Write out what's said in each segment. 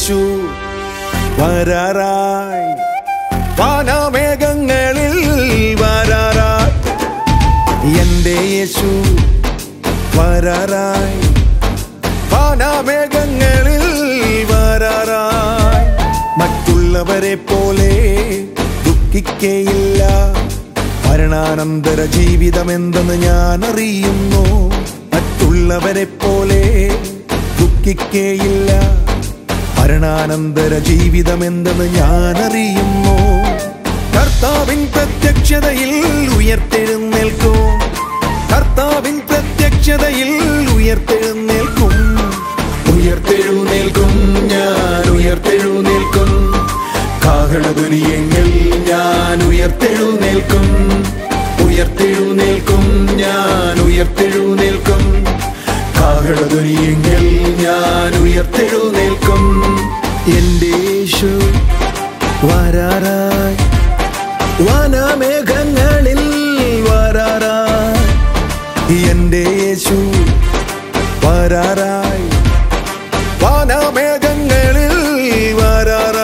യേശു വരാറായി വാനമേഘങ്ങളിൽ വരാറായി എന്റെ യേശു വരാറായി വാനമേഘങ്ങളിൽ വരാറായി മറ്റുള്ളവരെ പോലെ ദുഃഖിക്കയില്ല മരണാനന്തര ജീവിതമെന്തെന്ന് ഞാൻ അറിയുന്നു മറ്റുള്ളവരെ പോലെ ദുഃഖിക്കയില്ല മരണാനന്തര ജീവിതമെന്തെന്ന് ഞാൻ അറിയുന്നു കർത്താവിൻ പ്രത്യക്ഷതയിൽ ഉയർത്തെഴുന്നേൽക്കും കർത്താവിൻ പ്രത്യക്ഷതയിൽ ഉയർത്തെഴുന്നേൽക്കും ഉയർത്തെഴുന്നേൽക്കും ഞാൻ ഉയർത്തെഴുന്നേൽക്കും കാഹളധ്വനിയെങ്കിൽ ഞാൻ ഉയർത്തെഴുന്നേൽക്കും ഉയർത്തെഴുന്നേൽക്കും ഞാൻ ഉയർത്തെഴുന്നേൽക്കും കാഹളധ്വനിയെങ്കിൽ ഞാൻ ഉയർത്തെഴുന്നേൽക്കും എന്റെ യേശു വരാറായി വനമേഘങ്ങളിൽ വരാറായി എന്റെ യേശു വരാറായി വനമേഘങ്ങളിൽ വരാറായി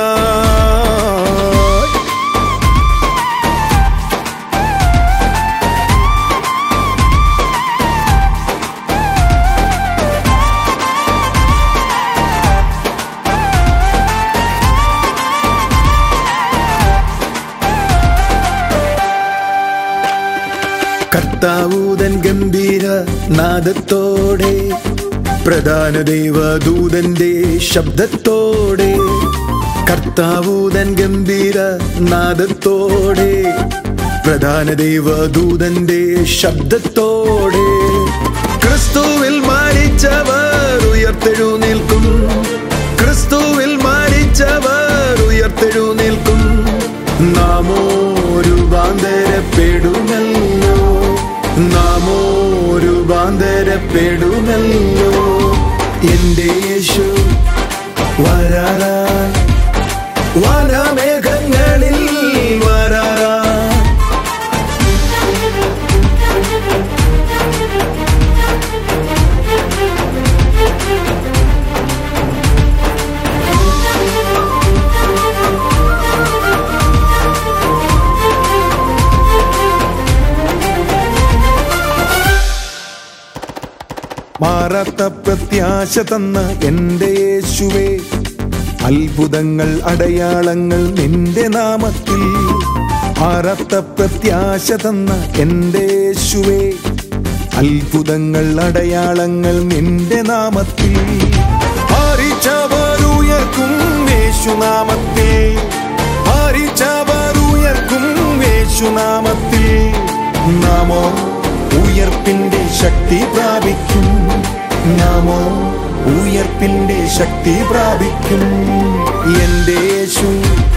കർത്താവൂതൻ ഗംഭീര നാദത്തോടെ പ്രധാന ദേവദൂതന്റെ ശബ്ദത്തോടെ കർത്താവൂതൻ ഗംഭീര നാദത്തോടെ പ്രധാന ദേവദൂതന്റെ ശബ്ദത്തോടെ ക്രിസ്തുവിൽ മരിച്ചവർ ഉയർത്തെഴുന്നേൽക്കും ക്രിസ്തുവിൽ മരിച്ചവർ ഉയർത്തെഴുന്നേൽക്കും നാമോ രൂപാന്തരപ്പെടുമല്ലോ നാമോ രൂപാന്തരപ്പെടുമല്ലോ എന്റെ യേശു വരാറായി വനമേഘങ്ങളിൽ വരാറായി മാറാത്ത പ്രത്യാശ തന്ന എന്റെ യേശുവേ അത്ഭുതങ്ങൾ അടയാളങ്ങൾ നിന്റെ നാമത്തിൽ മാറാത്ത പ്രത്യാശ തന്ന എന്റെ യേശുവേ അത്ഭുതങ്ങൾ അടയാളങ്ങൾ നിന്റെ നാമത്തിൽ മാറിച്ചവരുയർക്കും യേശുനാമത്തിൽ മാറിച്ചവരുയർക്കും യേശുനാമത്തിൽ നാമോ ഉയർപ്പിന്റെ ശക്തി പ്രാപിക്കും നാമോ ഉയർപ്പിന്റെ ശക്തി പ്രാപിക്കും എന്റെ യേശു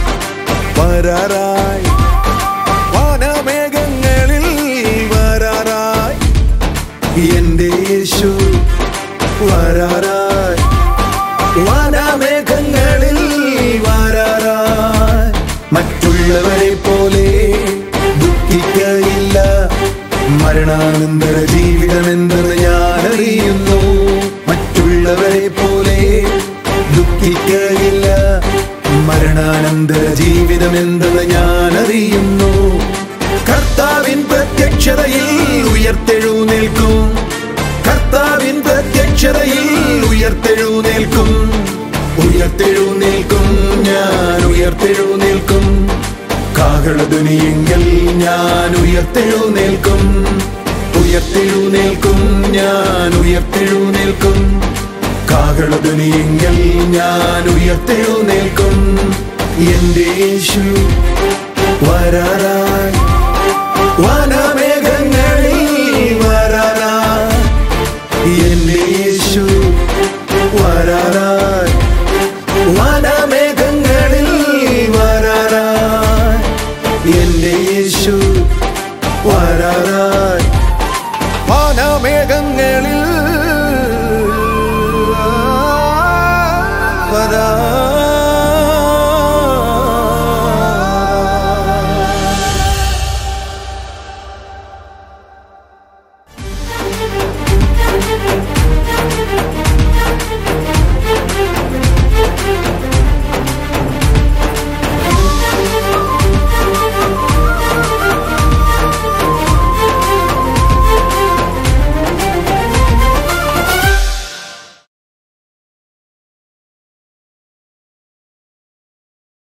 വരാറായി വാനമേഘങ്ങളിൽ വരാറായി എന്റെ യേശു വരാറായി വാനമേഘങ്ങളിൽ വരാറായി മറ്റുള്ളവരെ പോലെ ദുഃഖിക്കയില്ല മരണാനന്തര ജീവിതമെന്തെന്ന് ഞാൻ അറിയുന്നു മറ്റുള്ളവരെ പോലെ ദുഃഖിക്കയില്ല മരണാനന്തര ജീവിതമെന്തെന്ന് ഞാൻ അറിയുന്നു കർത്താവിൻ പ്രത്യക്ഷതയിൽ ഉയർത്തെഴുന്നേൽക്കും കർത്താവിൻ പ്രത്യക്ഷതയിൽ ഉയർത്തെഴുന്നേൽക്കും ഉയർത്തെഴുന്നേൽക്കും ഞാൻ ഉയർത്തെഴുന്നേൽക്കും കാഹളധ്വനിയെങ്കിൽ ഞാൻ ഉയർത്തെഴുന്നേൽക്കും ഉയർത്തെഴുന്നേൽക്കും ഞാൻ ഉയർത്തെഴുന്നേൽക്കും കാഹളധ്വനിയെങ്കിൽ ഞാൻ ഉയർത്തെഴുന്നേൽക്കും എന്റെ യേശു വരാറായി